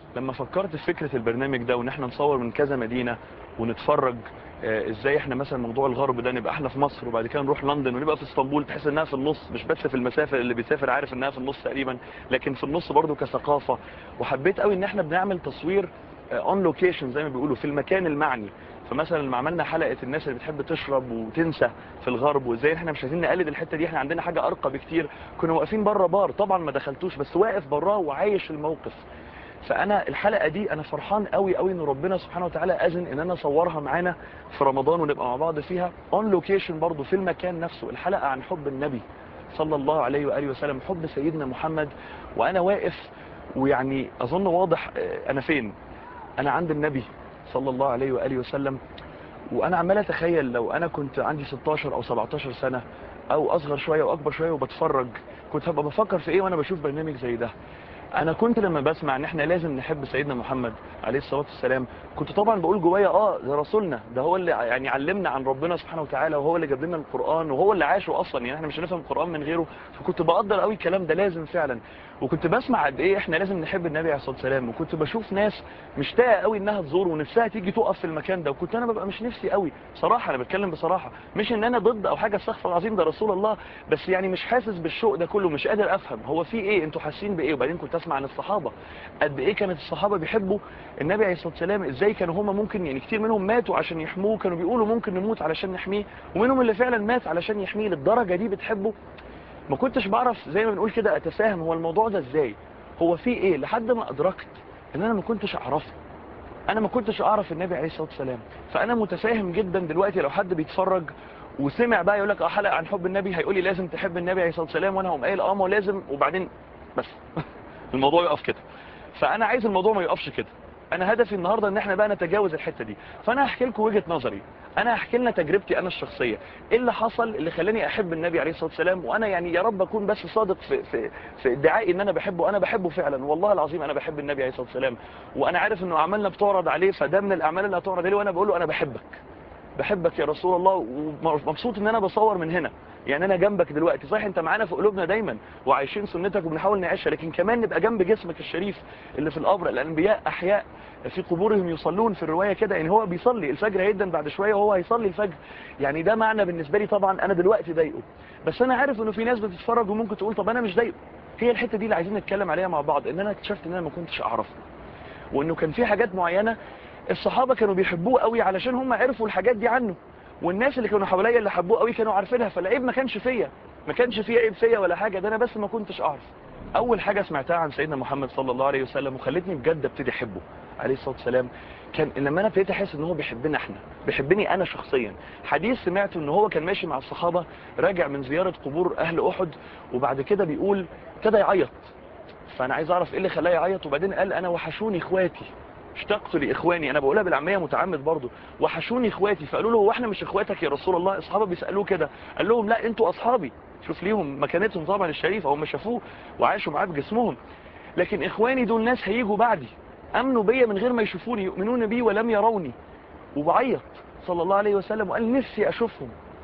لما فكرت في فكره البرنامج ده وان احنا نصور من كذا مدينه ونتفرج آه، ازاي احنا مثلا موضوع الغرب ده نبقى احنا في مصر وبعد كده نروح لندن ونبقى في اسطنبول تحس انها في النص مش بس في المسافه اللي بيسافر عارف انها في النص تقريبا لكن في النص برضو كثقافه وحبيت قوي ان احنا بنعمل تصوير اون لوكيشن زي ما بيقولوا في المكان المعني فمثلا لما عملنا حلقه الناس اللي بتحب تشرب وتنسى في الغرب وازاي احنا مش عايزين نقلد الحته دي احنا عندنا حاجه ارقى بكتير كنا واقفين بره بار طبعا ما دخلتوش بس واقف براه وعايش الموقف فانا الحلقه دي انا فرحان قوي قوي ان ربنا سبحانه وتعالى اذن ان انا اصورها معانا في رمضان ونبقى مع بعض فيها اون لوكيشن برضو في المكان نفسه الحلقه عن حب النبي صلى الله عليه واله وسلم حب سيدنا محمد وانا واقف ويعني اظن واضح آه، انا فين انا عند النبي صلى الله عليه واله وسلم وانا عمال اتخيل لو انا كنت عندي 16 او 17 سنه او اصغر شويه واكبر شويه وبتفرج كنت هبقى بفكر في ايه وانا بشوف برنامج زي ده انا كنت لما بسمع ان احنا لازم نحب سيدنا محمد عليه الصلاه والسلام كنت طبعا بقول جوايا اه ده رسولنا ده هو اللي يعني علمنا عن ربنا سبحانه وتعالى وهو اللي جاب لنا القران وهو اللي عاشه اصلا يعني احنا مش هنفهم القران من غيره فكنت بقدر قوي الكلام ده لازم فعلا وكنت بسمع قد ايه احنا لازم نحب النبي عليه الصلاه والسلام وكنت بشوف ناس مشتاقه قوي انها تزور ونفسها تيجي تقف في المكان ده وكنت انا ببقى مش نفسي قوي صراحه انا بتكلم بصراحه مش ان انا ضد او حاجه استغفر الله العظيم ده رسول الله بس يعني مش حاسس بالشوق ده كله مش قادر افهم هو في ايه انتوا حاسين بايه وبعدين كنت اسمع عن الصحابه قد ايه كانت الصحابه بيحبوا النبي عليه الصلاه والسلام ازاي كانوا هم ممكن يعني كتير منهم ماتوا عشان يحموه كانوا بيقولوا ممكن نموت علشان نحميه ومنهم اللي فعلا مات علشان يحميه للدرجه دي بتحبه ما كنتش بعرف زي ما بنقول كده اتفاهم هو الموضوع ده ازاي هو في ايه لحد ما ادركت ان انا ما كنتش اعرفه انا ما كنتش اعرف النبي عليه الصلاه والسلام فانا متفاهم جدا دلوقتي لو حد بيتفرج وسمع بقى يقول لك اه حلقه عن حب النبي هيقول لي لازم تحب النبي عليه الصلاه والسلام وانا هقوم قايل اه ما هو لازم وبعدين بس الموضوع يقف كده فانا عايز الموضوع ما يقفش كده انا هدفي النهارده ان احنا بقى نتجاوز الحته دي فانا هحكي لكم وجهه نظري انا هحكي لنا تجربتي انا الشخصيه ايه اللي حصل اللي خلاني احب النبي عليه الصلاه والسلام وانا يعني يا رب اكون بس صادق في في في ادعائي ان انا بحبه انا بحبه فعلا والله العظيم انا بحب النبي عليه الصلاه والسلام وانا عارف انه اعمالنا بتعرض عليه فده من الاعمال اللي هتعرض عليه وانا بقول له انا بحبك بحبك يا رسول الله ومبسوط ان انا بصور من هنا يعني انا جنبك دلوقتي صحيح انت معانا في قلوبنا دايما وعايشين سنتك وبنحاول نعيشها لكن كمان نبقى جنب جسمك الشريف اللي في القبر الانبياء احياء في قبورهم يصلون في الروايه كده يعني هو بيصلي الفجر هيدا بعد شويه وهو هيصلي الفجر يعني ده معنى بالنسبه لي طبعا انا دلوقتي ضايقه بس انا عارف انه في ناس بتتفرج وممكن تقول طب انا مش ضايقه هي الحته دي اللي عايزين نتكلم عليها مع بعض ان انا اكتشفت ان انا ما كنتش اعرفه وانه كان في حاجات معينه الصحابه كانوا بيحبوه قوي علشان هم عرفوا الحاجات دي عنه والناس اللي كانوا حواليا اللي حبوه قوي كانوا عارفينها فالعيب ما كانش فيا ما كانش فيه عيب فيا ولا حاجه ده انا بس ما كنتش اعرف اول حاجه سمعتها عن سيدنا محمد صلى الله عليه وسلم وخلتني بجد ابتدي احبه عليه الصلاه والسلام كان لما انا ابتديت احس ان هو بيحبنا احنا بيحبني انا شخصيا حديث سمعته ان هو كان ماشي مع الصحابه راجع من زياره قبور اهل احد وبعد كده بيقول ابتدى يعيط فانا عايز اعرف ايه اللي خلاه يعيط وبعدين قال انا وحشوني اخواتي اشتقت لاخواني انا بقولها بالعاميه متعمد برضه وحشوني اخواتي فقالوا له هو احنا مش اخواتك يا رسول الله اصحابه بيسالوه كده قال لهم لا انتوا اصحابي شوف ليهم مكانتهم طبعا الشريفه هم شافوه وعاشوا معاه بجسمهم لكن اخواني دول ناس هيجوا بعدي امنوا بيا من غير ما يشوفوني يؤمنون بي ولم يروني وبعيط صلى الله عليه وسلم وقال نفسي اشوفهم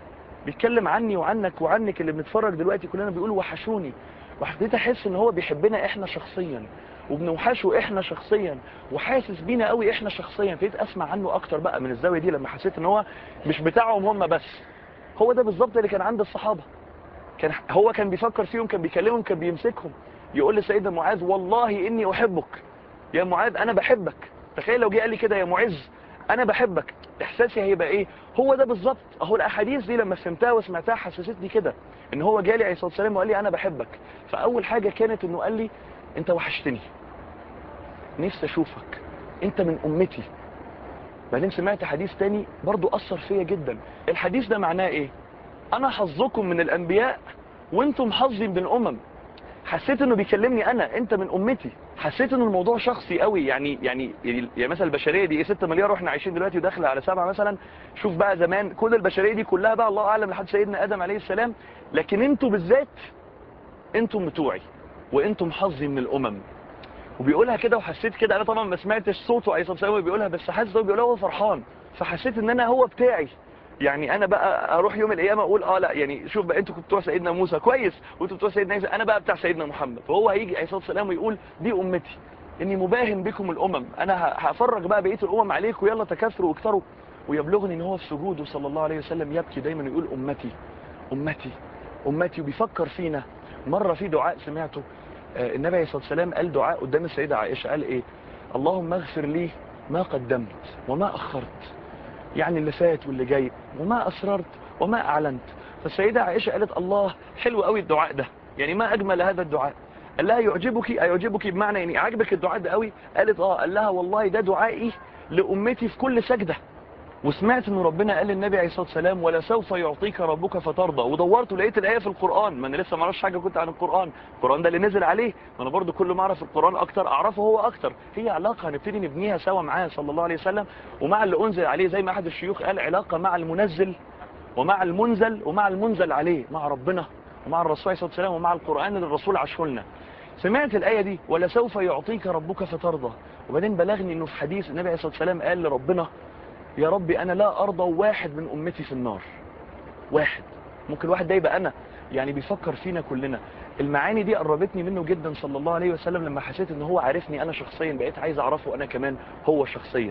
بيتكلم عني وعنك وعنك اللي بنتفرج دلوقتي كلنا بيقولوا وحشوني وحبيت احس ان هو بيحبنا احنا شخصيا وبنوحشه احنا شخصيا وحاسس بينا قوي احنا شخصيا ابتديت اسمع عنه اكتر بقى من الزاويه دي لما حسيت ان هو مش بتاعهم هم بس هو ده بالظبط اللي كان عند الصحابه كان هو كان بيفكر فيهم كان بيكلمهم كان بيمسكهم يقول لسيدنا معاذ والله اني احبك يا معاذ انا بحبك تخيل لو جه قال لي كده يا معز انا بحبك احساسي هيبقى ايه هو ده بالظبط اهو الاحاديث دي لما فهمتها وسمعتها حسستني كده ان هو جالي عليه الصلاه والسلام وقال لي انا بحبك فاول حاجه كانت انه قال لي انت وحشتني نفسي اشوفك انت من امتي بعدين سمعت حديث تاني برضو اثر فيا جدا الحديث ده معناه ايه انا حظكم من الانبياء وانتم حظي من الامم حسيت انه بيكلمني انا انت من امتي حسيت ان الموضوع شخصي قوي يعني يعني يعني مثلا البشريه دي 6 مليار واحنا عايشين دلوقتي وداخله على سبعة مثلا شوف بقى زمان كل البشريه دي كلها بقى الله اعلم لحد سيدنا ادم عليه السلام لكن انتوا بالذات انتم بتوعي وانتم حظي من الامم وبيقولها كده وحسيت كده انا طبعا ما سمعتش صوته عليه الصلاه والسلام بيقولها بس حاسس هو بيقولها وهو فرحان فحسيت ان انا هو بتاعي يعني انا بقى اروح يوم القيامه اقول اه لا يعني شوف بقى انتوا كنتوا بتوع سيدنا موسى كويس وانتوا بتوع سيدنا عيسى انا بقى بتاع سيدنا محمد فهو هيجي عليه الصلاه والسلام ويقول دي امتي اني مباهم بكم الامم انا ه- هفرج بقى بقيه الامم عليكم يلا تكاثروا واكثروا ويبلغني ان هو في سجوده صلى الله عليه وسلم يبكي دايما يقول امتي امتي امتي وبيفكر فينا مره في دعاء سمعته آه، النبي عليه الصلاه والسلام قال دعاء قدام السيده عائشه قال ايه اللهم اغفر لي ما قدمت وما اخرت يعني اللي فات واللي جاي وما اسررت وما اعلنت فالسيده عائشه قالت الله حلو قوي الدعاء ده يعني ما اجمل هذا الدعاء قال لها يعجبك ايعجبك بمعنى يعني عجبك الدعاء ده قوي قالت اه قال لها والله ده دعائي لامتي في كل سجده وسمعت ان ربنا قال للنبي عليه الصلاه والسلام ولا سوف يعطيك ربك فترضى ودورت ولقيت الايه في القران ما انا لسه ما اعرفش حاجه كنت عن القران القران ده اللي نزل عليه ما انا برضو كل ما اعرف القران اكتر اعرفه هو اكتر هي علاقه هنبتدي نبنيها سوا معاه صلى الله عليه وسلم ومع اللي انزل عليه زي ما احد الشيوخ قال علاقه مع المنزل ومع المنزل ومع المنزل عليه مع ربنا ومع الرسول عليه الصلاه والسلام ومع القران اللي الرسول عاشه لنا سمعت الآية دي ولا سوف يعطيك ربك فترضى وبعدين بلغني انه في حديث النبي عليه الصلاة والسلام قال لربنا يا ربي انا لا ارضى واحد من امتي في النار واحد ممكن واحد ده يبقى انا يعني بيفكر فينا كلنا المعاني دي قربتني منه جدا صلى الله عليه وسلم لما حسيت ان هو عارفني انا شخصيا بقيت عايز اعرفه انا كمان هو شخصيا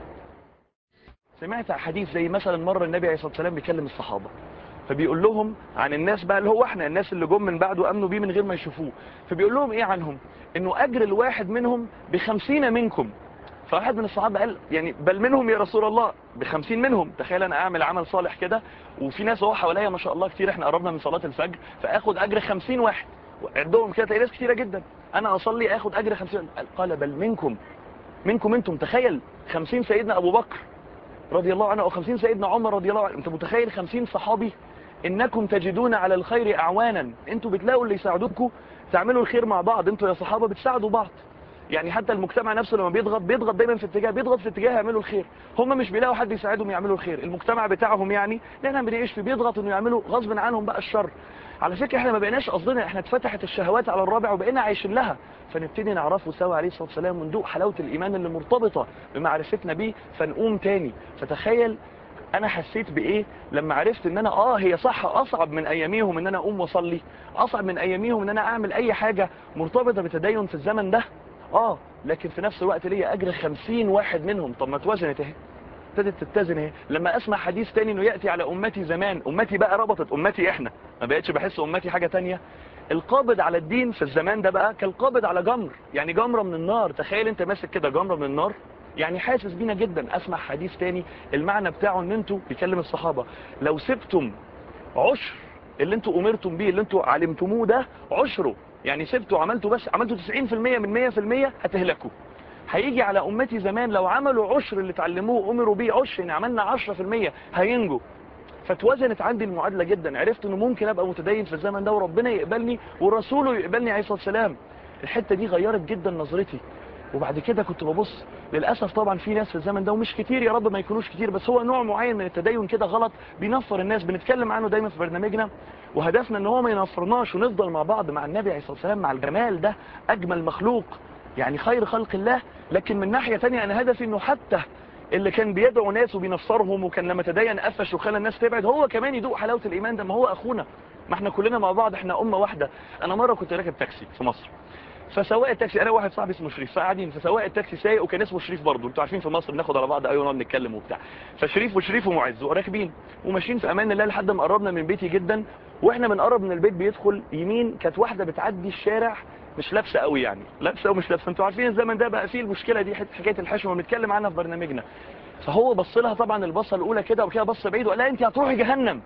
سمعت حديث زي مثلا مرة النبي عليه الصلاة والسلام بيكلم الصحابة فبيقول لهم عن الناس بقى اللي هو احنا الناس اللي جم من بعده امنوا بيه من غير ما يشوفوه فبيقول لهم ايه عنهم انه اجر الواحد منهم بخمسين منكم فواحد من الصحابة قال يعني بل منهم يا رسول الله بخمسين منهم تخيل انا اعمل عمل صالح كده وفي ناس اهو حواليا ما شاء الله كتير احنا قربنا من صلاة الفجر فاخد اجر خمسين واحد عندهم كده تلاقي ناس كتيرة جدا انا اصلي اخد اجر خمسين قال بل منكم منكم انتم تخيل خمسين سيدنا ابو بكر رضي الله عنه او خمسين سيدنا عمر رضي الله عنه انت متخيل خمسين صحابي انكم تجدون على الخير اعوانا انتوا بتلاقوا اللي يساعدوكم تعملوا الخير مع بعض انتوا يا صحابه بتساعدوا بعض يعني حتى المجتمع نفسه لما بيضغط بيضغط دايما في اتجاه بيضغط في اتجاه يعملوا الخير هم مش بيلاقوا حد يساعدهم يعملوا الخير المجتمع بتاعهم يعني اللي احنا بنعيش فيه بيضغط انه يعملوا غصب عنهم بقى الشر على فكره احنا ما بقيناش قصدنا احنا اتفتحت الشهوات على الرابع وبقينا عايشين لها فنبتدي نعرفه سوا عليه الصلاه والسلام وندوق حلاوه الايمان اللي مرتبطه بمعرفتنا بيه فنقوم تاني فتخيل انا حسيت بايه لما عرفت ان انا اه هي صح اصعب من اياميهم ان انا اقوم واصلي اصعب من اياميهم ان انا اعمل اي حاجه مرتبطه بتدين في الزمن ده اه لكن في نفس الوقت ليا اجر خمسين واحد منهم طب ما اتوزنت اهي ابتدت تتزن اهي لما اسمع حديث تاني انه ياتي على امتي زمان امتي بقى ربطت امتي احنا ما بقتش بحس امتي حاجه تانية القابض على الدين في الزمان ده بقى كالقابض على جمر يعني جمره من النار تخيل انت ماسك كده جمره من النار يعني حاسس بينا جدا اسمع حديث تاني المعنى بتاعه ان انتوا بيكلم الصحابه لو سبتم عشر اللي انتوا امرتم بيه اللي انتوا علمتموه ده عشره يعني سبتوا عملتوا بس عملتوا 90% من 100% هتهلكوا هيجي على امتي زمان لو عملوا عشر اللي اتعلموه امروا بيه عشر ان عملنا 10% هينجوا فاتوزنت عندي المعادله جدا عرفت انه ممكن ابقى متدين في الزمن ده وربنا يقبلني ورسوله يقبلني عليه الصلاه والسلام الحته دي غيرت جدا نظرتي وبعد كده كنت ببص للاسف طبعا في ناس في الزمن ده ومش كتير يا رب ما يكونوش كتير بس هو نوع معين من التدين كده غلط بينفر الناس بنتكلم عنه دايما في برنامجنا وهدفنا ان هو ما ينفرناش ونفضل مع بعض مع النبي عليه الصلاه والسلام مع الجمال ده اجمل مخلوق يعني خير خلق الله لكن من ناحيه ثانيه انا هدفي انه حتى اللي كان بيدعو ناس وبينفرهم وكان لما تدين قفش وخلى الناس تبعد هو كمان يدوق حلاوه الايمان ده ما هو اخونا ما احنا كلنا مع بعض احنا امه واحده انا مره كنت راكب تاكسي في مصر فسواق التاكسي انا واحد صاحبي اسمه شريف فقاعدين فسواق التاكسي سايق وكان اسمه شريف برضه انتوا عارفين في مصر بناخد على بعض قوي ونقعد نتكلم وبتاع فشريف وشريف ومعز وراكبين وماشيين في امان الله لحد ما قربنا من بيتي جدا واحنا بنقرب من البيت بيدخل يمين كانت واحده بتعدي الشارع مش لابسه قوي يعني لابسه ومش لابسه انتوا عارفين الزمن ده بقى فيه المشكله دي حكايه الحشوه بنتكلم عنها في برنامجنا فهو بص لها طبعا البصه الاولى كده وكده بص بعيد وقال لها انت هتروحي جهنم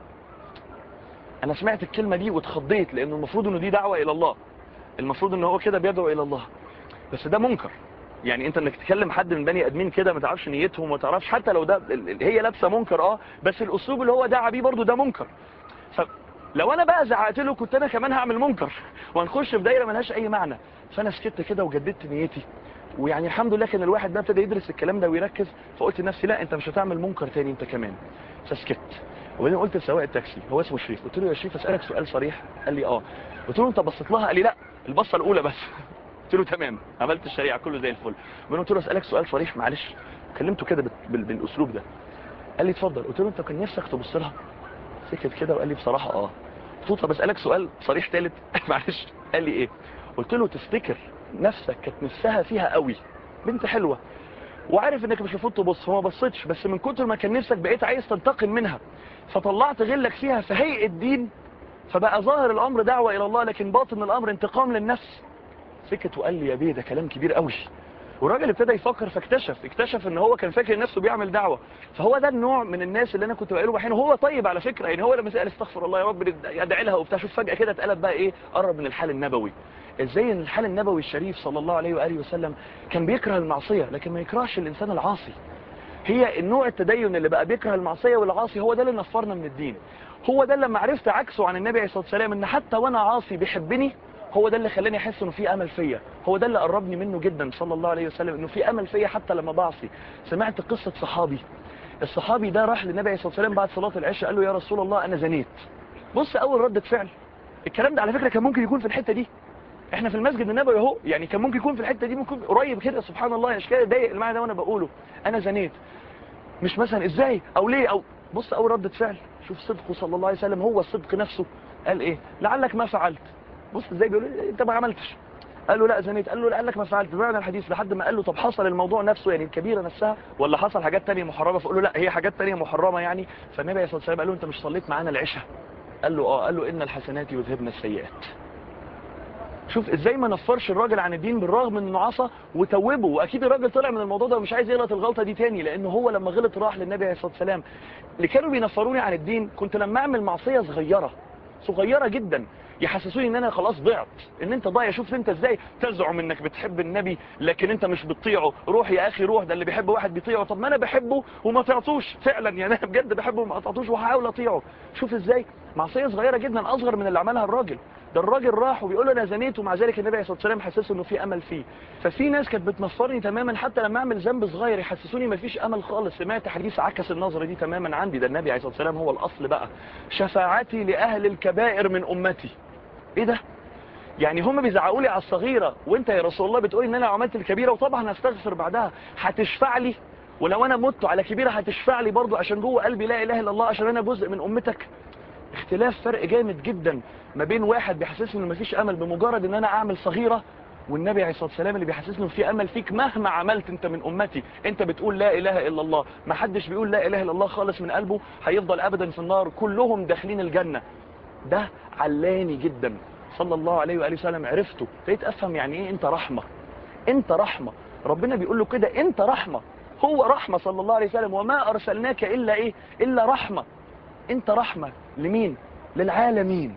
انا سمعت الكلمه دي واتخضيت لانه المفروض انه دي دعوه الى الله المفروض ان هو كده بيدعو الى الله بس ده منكر يعني انت انك تكلم حد من بني ادمين كده ما تعرفش نيتهم وما تعرفش حتى لو ده هي لابسه منكر اه بس الاسلوب اللي هو دعا بيه برضه ده منكر فلو انا بقى زعقت له كنت انا كمان هعمل منكر وهنخش في دايره ملهاش اي معنى فانا سكت كده وجددت نيتي ويعني الحمد لله كان الواحد بقى ابتدى يدرس الكلام ده ويركز فقلت لنفسي لا انت مش هتعمل منكر تاني انت كمان فسكت وبعدين قلت لسواق التاكسي هو اسمه شريف قلت له يا شريف اسالك سؤال صريح قال لي اه قلت له انت بصيت لها قال لي لا البصه الاولى بس قلت له تمام عملت الشريعه كله زي الفل وبعدين قلت له اسالك سؤال صريح معلش كلمته كده بال- بالاسلوب ده قال لي اتفضل قلت له انت كان نفسك تبص لها سكت كده وقال لي بصراحه اه قلت له طب اسالك سؤال صريح ثالث معلش قال لي ايه قلت له تفتكر نفسك كانت نفسها فيها قوي بنت حلوه وعارف انك مش المفروض تبص فما بصيتش بس من كتر ما كان نفسك بقيت عايز تنتقم منها فطلعت غلك فيها في هيئه دين فبقى ظاهر الامر دعوه الى الله لكن باطن الامر انتقام للنفس سكت وقال لي يا بيه ده كلام كبير قوي والراجل ابتدى يفكر فاكتشف اكتشف ان هو كان فاكر نفسه بيعمل دعوه فهو ده النوع من الناس اللي انا كنت بقاله بحين وهو طيب على فكره يعني هو لما سال استغفر الله يا رب ادعي لها وبتاع شوف فجاه كده اتقلب بقى ايه قرب من الحال النبوي ازاي ان الحال النبوي الشريف صلى الله عليه واله وسلم كان بيكره المعصيه لكن ما يكرهش الانسان العاصي هي النوع التدين اللي بقى بيكره المعصيه والعاصي هو ده اللي نفرنا من الدين هو ده اللي لما عرفت عكسه عن النبي عليه الصلاه والسلام ان حتى وانا عاصي بيحبني هو ده اللي خلاني احس انه في امل فيا هو ده اللي قربني منه جدا صلى الله عليه وسلم انه في امل فيا حتى لما بعصي سمعت قصه صحابي الصحابي ده راح للنبي عليه الصلاه والسلام بعد صلاه العشاء قال له يا رسول الله انا زنيت بص اول ردة فعل الكلام ده على فكره كان ممكن يكون في الحته دي احنا في المسجد النبوي اهو يعني كان ممكن يكون في الحته دي ممكن قريب كده سبحان الله اشكال ضايق المعنى ده وانا بقوله انا زنيت مش مثلا ازاي او ليه او بص اول ردة فعل شوف صدقه صلى الله عليه وسلم هو الصدق نفسه قال ايه لعلك ما فعلت بص ازاي بيقول إيه؟ انت ما عملتش قال له لا زنيت قال له لعلك ما فعلت بمعنى الحديث لحد ما قال له طب حصل الموضوع نفسه يعني الكبيره نفسها ولا حصل حاجات تانية محرمه فقال له لا هي حاجات تانية محرمه يعني فالنبي عليه الصلاه والسلام قال له انت مش صليت معانا العشاء قال له اه قال له ان الحسنات يذهبن السيئات شوف ازاي ما نفرش الراجل عن الدين بالرغم من انه عصى وتوبه واكيد الراجل طلع من الموضوع ده ومش عايز يغلط الغلطه دي تاني لانه هو لما غلط راح للنبي عليه الصلاه والسلام اللي كانوا بينفروني عن الدين كنت لما اعمل معصيه صغيره صغيره جدا يحسسوني ان انا خلاص ضعت ان انت ضايع شوف انت ازاي تزعم انك بتحب النبي لكن انت مش بتطيعه روح يا اخي روح ده اللي بيحب واحد بيطيعه طب ما انا بحبه وما طيعتوش فعلا يعني انا بجد بحبه وما قطعتوش وهحاول اطيعه شوف ازاي معصيه صغيره جدا اصغر من اللي عملها الراجل ده الراجل راح وبيقول له انا زنيت ومع ذلك النبي عليه الصلاه والسلام حسسه انه في امل فيه ففي ناس كانت بتنفرني تماما حتى لما اعمل ذنب صغير يحسسوني ما فيش امل خالص سمعت حديث عكس النظره دي تماما عندي ده النبي عليه الصلاه والسلام هو الاصل بقى شفاعتي لاهل الكبائر من امتي ايه ده يعني هم بيزعقوا لي على الصغيره وانت يا رسول الله بتقول ان انا عملت الكبيره وطبعا هستغفر بعدها هتشفع لي ولو انا مت على كبيره هتشفع لي برضه عشان جوه قلبي لا اله الا الله عشان انا جزء من امتك اختلاف فرق جامد جدا ما بين واحد بيحسسني ان مفيش امل بمجرد ان انا اعمل صغيره والنبي عليه الصلاه والسلام اللي بيحسسني ان في امل فيك مهما عملت انت من امتي انت بتقول لا اله الا الله ما حدش بيقول لا اله الا الله خالص من قلبه هيفضل ابدا في النار كلهم داخلين الجنه ده علاني جدا صلى الله عليه واله وسلم عرفته ابتديت افهم يعني ايه انت رحمه انت رحمه ربنا بيقول له كده انت رحمه هو رحمه صلى الله عليه وسلم وما ارسلناك الا ايه الا رحمه انت رحمه لمين للعالمين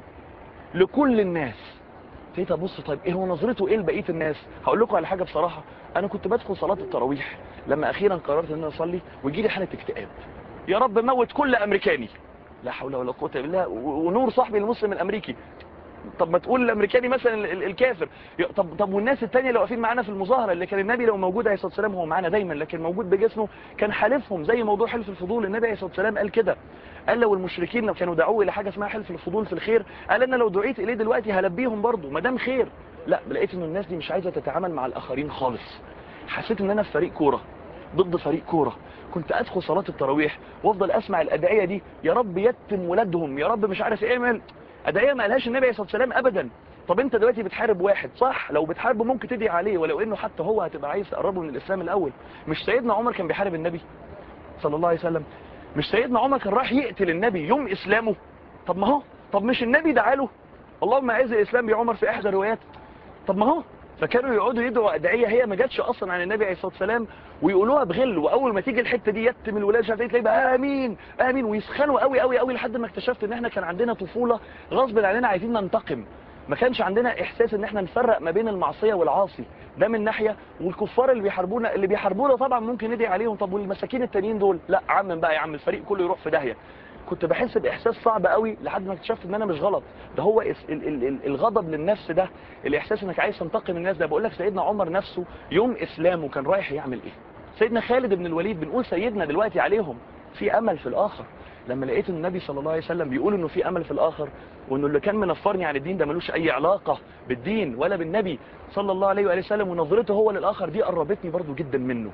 لكل الناس ابتديت ابص طيب ايه هو نظرته ايه لبقيه الناس هقول لكم على حاجه بصراحه انا كنت بدخل صلاه التراويح لما اخيرا قررت ان انا اصلي ويجي لي حاله اكتئاب يا رب موت كل امريكاني لا حول ولا قوه الا بالله ونور صاحبي المسلم الامريكي طب ما تقول الامريكاني مثلا ال- الكافر يا- طب طب والناس التانية اللي واقفين معانا في المظاهره اللي كان النبي لو موجود عليه الصلاه والسلام هو معانا دايما لكن موجود بجسمه كان حالفهم زي موضوع حلف الفضول النبي عليه الصلاه والسلام قال كده قال لو المشركين لو كانوا دعوا الى حاجه اسمها حلف الفضول في الخير قال انا لو دعيت اليه دلوقتي هلبيهم برضه ما دام خير لا لقيت ان الناس دي مش عايزه تتعامل مع الاخرين خالص حسيت ان انا في فريق كوره ضد فريق كوره كنت ادخل صلاه التراويح وافضل اسمع الادعيه دي يا رب يتم ولادهم يا رب مش عارف ايه من ادعيه ما قالهاش النبي عليه الصلاه والسلام ابدا طب انت دلوقتي بتحارب واحد صح لو بتحاربه ممكن تدعي عليه ولو انه حتى هو هتبقى عايز تقربه من الاسلام الاول مش سيدنا عمر كان بيحارب النبي صلى الله عليه وسلم مش سيدنا عمر كان راح يقتل النبي يوم اسلامه طب ما هو طب مش النبي دعا له اللهم اعز الاسلام بعمر في احدى الروايات طب ما هو فكانوا يقعدوا يدعوا ادعيه هي ما جاتش اصلا عن النبي عليه الصلاه والسلام ويقولوها بغل واول ما تيجي الحته دي يتم الولاد مش عارف ايه تلاقي بقى امين امين ويسخنوا قوي قوي قوي لحد ما اكتشفت ان احنا كان عندنا طفوله غصب عننا عايزين ننتقم ما كانش عندنا احساس ان احنا نفرق ما بين المعصيه والعاصي ده من ناحيه والكفار اللي بيحاربونا اللي بيحاربونا طبعا ممكن ندعي عليهم طب والمساكين التانيين دول لا عم بقى يا عم الفريق كله يروح في داهيه كنت بحس باحساس صعب قوي لحد ما اكتشفت ان انا مش غلط ده هو اس- ال- ال- ال- الغضب للنفس ده الاحساس انك عايز تنتقم من الناس ده بقول لك سيدنا عمر نفسه يوم اسلامه كان رايح يعمل ايه سيدنا خالد بن الوليد بنقول سيدنا دلوقتي عليهم في امل في الاخر لما لقيت النبي صلى الله عليه وسلم بيقول انه في امل في الاخر وانه اللي كان منفرني عن الدين ده ملوش اي علاقه بالدين ولا بالنبي صلى الله عليه واله وسلم ونظرته هو للاخر دي قربتني برضو جدا منه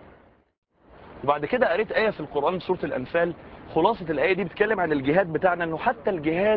وبعد كده قريت آية في القرآن سورة الأنفال خلاصة الآية دي بتتكلم عن الجهاد بتاعنا انه حتى الجهاد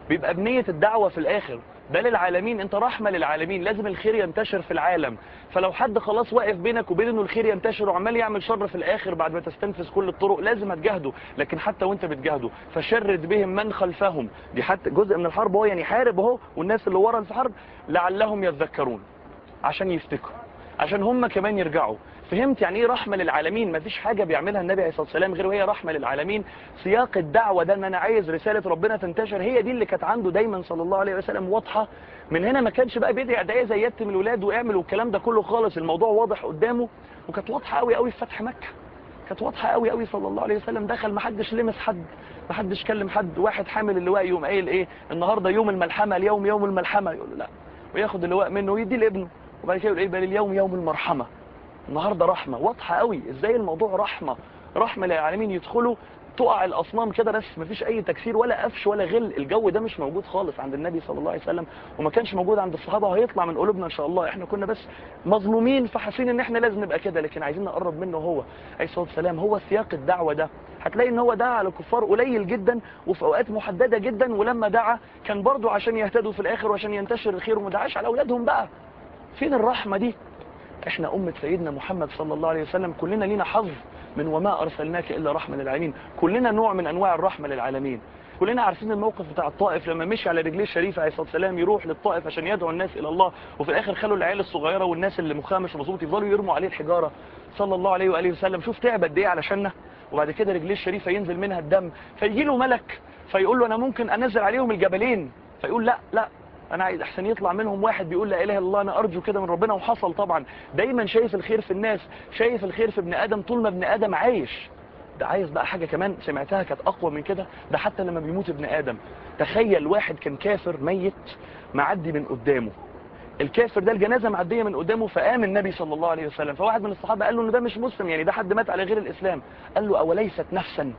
بيبقى بنية الدعوة في الاخر ده للعالمين انت رحمة للعالمين لازم الخير ينتشر في العالم فلو حد خلاص واقف بينك وبين انه الخير ينتشر وعمال يعمل شر في الاخر بعد ما تستنفذ كل الطرق لازم هتجاهده لكن حتى وانت بتجاهده فشرد بهم من خلفهم دي حتى جزء من الحرب هو يعني حارب اهو والناس اللي ورا في حرب لعلهم يذكرون عشان يفتكروا عشان هم كمان يرجعوا فهمت يعني ايه رحمة للعالمين مفيش حاجة بيعملها النبي عليه الصلاة والسلام غير وهي رحمة للعالمين سياق الدعوة ده ان انا عايز رسالة ربنا تنتشر هي دي اللي كانت عنده دايما صلى الله عليه وسلم واضحة من هنا ما كانش بقى بيدعي ادعية زي يتم الولاد واعمل والكلام ده كله خالص الموضوع واضح قدامه وكانت واضحة قوي قوي في فتح مكة كانت واضحة قوي قوي صلى الله عليه وسلم دخل ما حدش لمس حد ما حدش كلم حد واحد حامل اللواء يوم قايل ايه النهارده يوم الملحمة اليوم يوم الملحمة يقول له لا وياخد اللواء منه ويديه لابنه وبعد كده يقول ايه بل اليوم يوم المرحمة النهاردة رحمة واضحة قوي ازاي الموضوع رحمة رحمة للعالمين يدخلوا تقع الاصنام كده بس مفيش اي تكسير ولا قفش ولا غل الجو ده مش موجود خالص عند النبي صلى الله عليه وسلم وما كانش موجود عند الصحابه وهيطلع من قلوبنا ان شاء الله احنا كنا بس مظلومين فحاسين ان احنا لازم نبقى كده لكن عايزين نقرب منه هو عليه الصلاه والسلام هو سياق الدعوه ده هتلاقي ان هو دعا على الكفار قليل جدا وفي اوقات محدده جدا ولما دعا كان برضه عشان يهتدوا في الاخر وعشان ينتشر الخير وما دعاش على اولادهم بقى فين الرحمه دي احنا أمة سيدنا محمد صلى الله عليه وسلم كلنا لينا حظ من وما أرسلناك إلا رحمة للعالمين كلنا نوع من أنواع الرحمة للعالمين كلنا عارفين الموقف بتاع الطائف لما مشي على رجليه الشريفة عليه الصلاة والسلام يروح للطائف عشان يدعو الناس إلى الله وفي الآخر خلوا العيال الصغيرة والناس اللي مخها مش مظبوط يفضلوا يرموا عليه الحجارة صلى الله عليه وآله وسلم شوف تعب قد إيه علشاننا وبعد كده رجليه الشريفة ينزل منها الدم فيجي له ملك فيقول له أنا ممكن أنزل عليهم الجبلين فيقول لا لا انا عايز احسن يطلع منهم واحد بيقول لا اله الا الله انا ارجو كده من ربنا وحصل طبعا دايما شايف الخير في الناس شايف الخير في ابن ادم طول ما ابن ادم عايش ده عايز بقى حاجة كمان سمعتها كانت اقوى من كده ده حتى لما بيموت ابن ادم تخيل واحد كان كافر ميت معدي من قدامه الكافر ده الجنازة معدية من قدامه فقام النبي صلى الله عليه وسلم فواحد من الصحابة قال له ان ده مش مسلم يعني ده حد مات على غير الاسلام قال له اوليست نفسا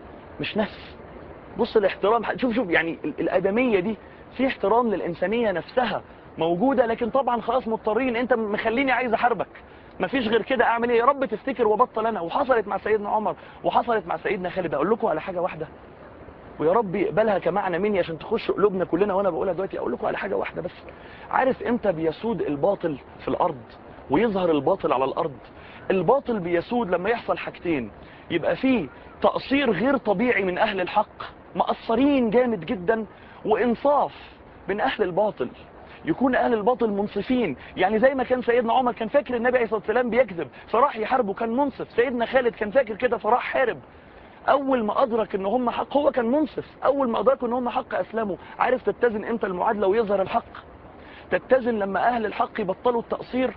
مش نفس بص الاحترام شوف شوف يعني الادمية دي في احترام للإنسانية نفسها موجودة لكن طبعا خلاص مضطرين انت مخليني عايز احاربك مفيش غير كده اعمل ايه يا رب تفتكر وبطل انا وحصلت مع سيدنا عمر وحصلت مع سيدنا خالد اقول لكم على حاجة واحدة ويا رب يقبلها كمعنى مني عشان تخش قلوبنا كلنا وانا بقولها دلوقتي اقول لكم على حاجة واحدة بس عارف امتى بيسود الباطل في الارض ويظهر الباطل على الارض الباطل بيسود لما يحصل حاجتين يبقى فيه تقصير غير طبيعي من اهل الحق مقصرين جامد جدا وانصاف من اهل الباطل يكون اهل الباطل منصفين يعني زي ما كان سيدنا عمر كان فاكر النبي عليه الصلاه والسلام بيكذب فراح يحاربه كان منصف سيدنا خالد كان فاكر كده فراح حارب اول ما ادرك ان هم حق هو كان منصف اول ما ادركوا ان هم حق اسلموا عارف تتزن امتى المعادله ويظهر الحق تتزن لما اهل الحق يبطلوا التقصير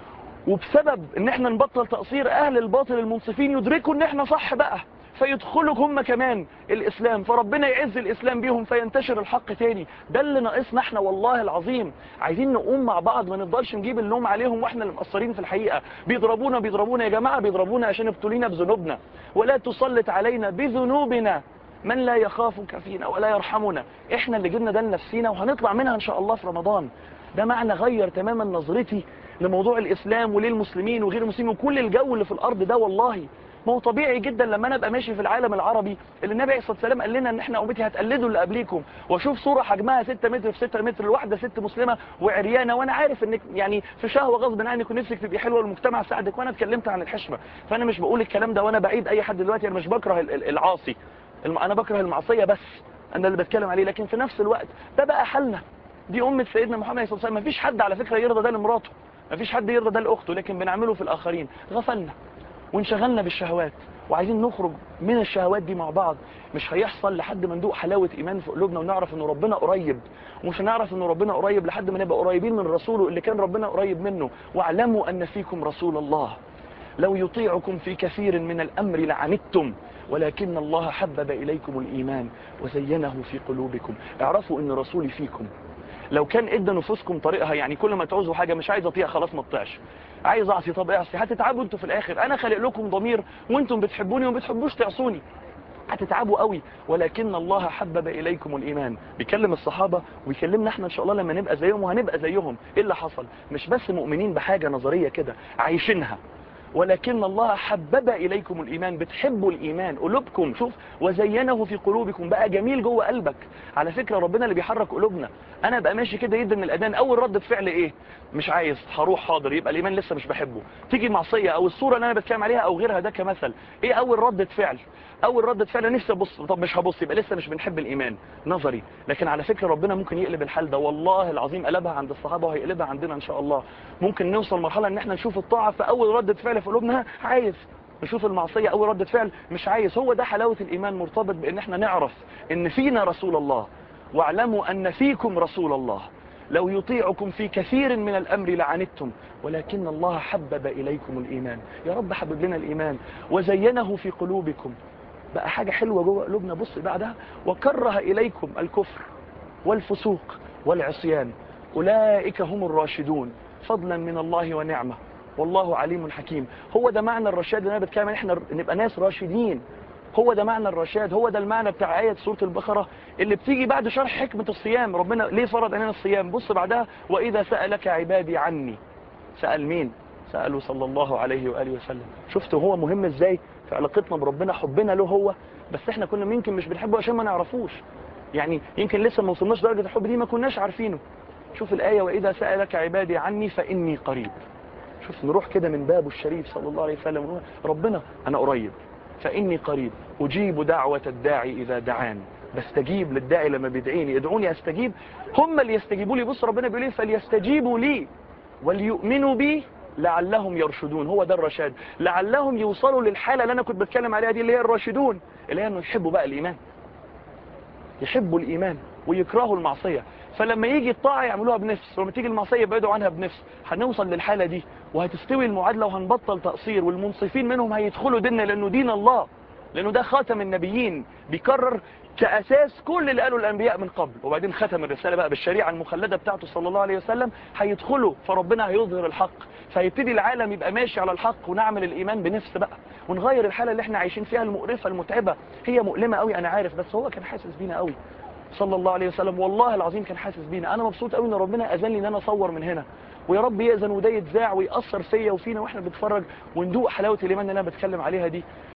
وبسبب ان احنا نبطل تقصير اهل الباطل المنصفين يدركوا ان احنا صح بقى فيدخلوا هم كمان الإسلام فربنا يعز الإسلام بيهم فينتشر الحق تاني ده اللي ناقصنا احنا والله العظيم عايزين نقوم مع بعض ما نفضلش نجيب اللوم عليهم واحنا اللي مقصرين في الحقيقة بيضربونا بيضربونا يا جماعة بيضربونا عشان ابتلينا بذنوبنا ولا تسلط علينا بذنوبنا من لا يخافك فينا ولا يرحمنا احنا اللي جبنا ده لنفسينا وهنطلع منها ان شاء الله في رمضان ده معنى غير تماما نظرتي لموضوع الإسلام وللمسلمين وغير المسلمين وكل الجو اللي في الأرض ده والله ما هو طبيعي جدا لما انا ابقى ماشي في العالم العربي اللي النبي عليه الصلاه والسلام قال لنا ان احنا امتي هتقلدوا اللي قبليكم واشوف صوره حجمها 6 متر في 6 متر الواحده ست مسلمه وعريانه وانا عارف انك يعني في شهوه غصب عنك ونفسك تبقي حلوه والمجتمع ساعدك وانا اتكلمت عن الحشمه فانا مش بقول الكلام ده وانا بعيد اي حد دلوقتي انا مش بكره العاصي انا بكره المعصيه بس انا اللي بتكلم عليه لكن في نفس الوقت ده بقى حالنا دي امه سيدنا محمد صلى الله عليه وسلم مفيش حد على فكره يرضى ده لمراته مفيش حد يرضى ده لاخته لكن بنعمله في الاخرين غفلنا وانشغلنا بالشهوات وعايزين نخرج من الشهوات دي مع بعض مش هيحصل لحد ما ندوق حلاوة إيمان في قلوبنا ونعرف إن ربنا قريب ومش هنعرف إن ربنا قريب لحد ما نبقى قريبين من رسوله اللي كان ربنا قريب منه واعلموا أن فيكم رسول الله لو يطيعكم في كثير من الأمر لعنتم ولكن الله حبب إليكم الإيمان وزينه في قلوبكم اعرفوا إن رسولي فيكم لو كان ادى نفوسكم طريقها يعني كل ما تعوزوا حاجة مش عايز اطيع خلاص ما تطيعش عايز اعصي طب اعصي هتتعبوا انتوا في الاخر انا خالق لكم ضمير وانتم بتحبوني وما بتحبوش تعصوني هتتعبوا قوي ولكن الله حبب اليكم الايمان بيكلم الصحابة ويكلمنا احنا ان شاء الله لما نبقى زيهم وهنبقى زيهم ايه اللي حصل مش بس مؤمنين بحاجة نظرية كده عايشينها ولكن الله حبب اليكم الايمان بتحبوا الايمان قلوبكم شوف وزينه في قلوبكم بقى جميل جوه قلبك على فكره ربنا اللي بيحرك قلوبنا انا بقى ماشي كده يد من الاذان اول رده فعل ايه مش عايز هروح حاضر يبقى الايمان لسه مش بحبه تيجي معصيه او الصوره اللي انا بتكلم عليها او غيرها ده كمثل ايه اول رده فعل اول ردة فعل نفسي ابص طب مش هبص يبقى لسه مش بنحب الايمان نظري لكن على فكره ربنا ممكن يقلب الحال ده والله العظيم قلبها عند الصحابه وهيقلبها عندنا ان شاء الله ممكن نوصل مرحله ان احنا نشوف الطاعه في اول ردة فعل في قلوبنا عايز نشوف المعصيه اول ردة فعل مش عايز هو ده حلاوه الايمان مرتبط بان احنا نعرف ان فينا رسول الله واعلموا ان فيكم رسول الله لو يطيعكم في كثير من الأمر لعنتم ولكن الله حبب إليكم الإيمان يا رب حبب لنا الإيمان وزينه في قلوبكم بقى حاجة حلوة جوه قلوبنا بص بعدها وكره إليكم الكفر والفسوق والعصيان أولئك هم الراشدون فضلا من الله ونعمة والله عليم حكيم هو ده معنى الرشاد اللي انا بتكلم عليه احنا نبقى ناس راشدين هو ده معنى الرشاد هو ده المعنى بتاع آية سورة البقرة اللي بتيجي بعد شرح حكمة الصيام ربنا ليه فرض علينا الصيام بص بعدها وإذا سألك عبادي عني سأل مين سأله صلى الله عليه وآله وسلم شفتوا هو مهم ازاي في علاقتنا بربنا حبنا له هو بس احنا كنا يمكن مش بنحبه عشان ما نعرفوش يعني يمكن لسه ما وصلناش درجة الحب دي ما كناش عارفينه شوف الآية وإذا سألك عبادي عني فإني قريب شوف نروح كده من بابه الشريف صلى الله عليه وسلم ونقول ربنا أنا قريب فإني قريب أجيب دعوة الداعي إذا دعان بستجيب للداعي لما بيدعيني ادعوني استجيب هم اللي يستجيبوا لي بص ربنا بيقول ايه فليستجيبوا لي وليؤمنوا بي لعلهم يرشدون هو ده الرشاد لعلهم يوصلوا للحالة اللي انا كنت بتكلم عليها دي اللي هي الراشدون اللي هي انه يحبوا بقى الايمان يحبوا الايمان ويكرهوا المعصية فلما يجي الطاعة يعملوها بنفس ولما تيجي المعصية يبعدوا عنها بنفس هنوصل للحالة دي وهتستوي المعادلة وهنبطل تقصير والمنصفين منهم هيدخلوا ديننا لانه دين الله لانه ده خاتم النبيين بيكرر كأساس كل اللي قاله الأنبياء من قبل وبعدين ختم الرسالة بقى بالشريعة المخلدة بتاعته صلى الله عليه وسلم هيدخلوا فربنا هيظهر الحق فيبتدي العالم يبقى ماشي على الحق ونعمل الإيمان بنفس بقى ونغير الحالة اللي احنا عايشين فيها المقرفة المتعبة هي مؤلمة قوي أنا عارف بس هو كان حاسس بينا قوي صلى الله عليه وسلم والله العظيم كان حاسس بينا أنا مبسوط قوي إن ربنا أذن لي إن أنا أصور من هنا ويا رب يأذن وده يتذاع ويأثر فيا وفينا واحنا بنتفرج وندوق حلاوة الإيمان اللي أنا بتكلم عليها دي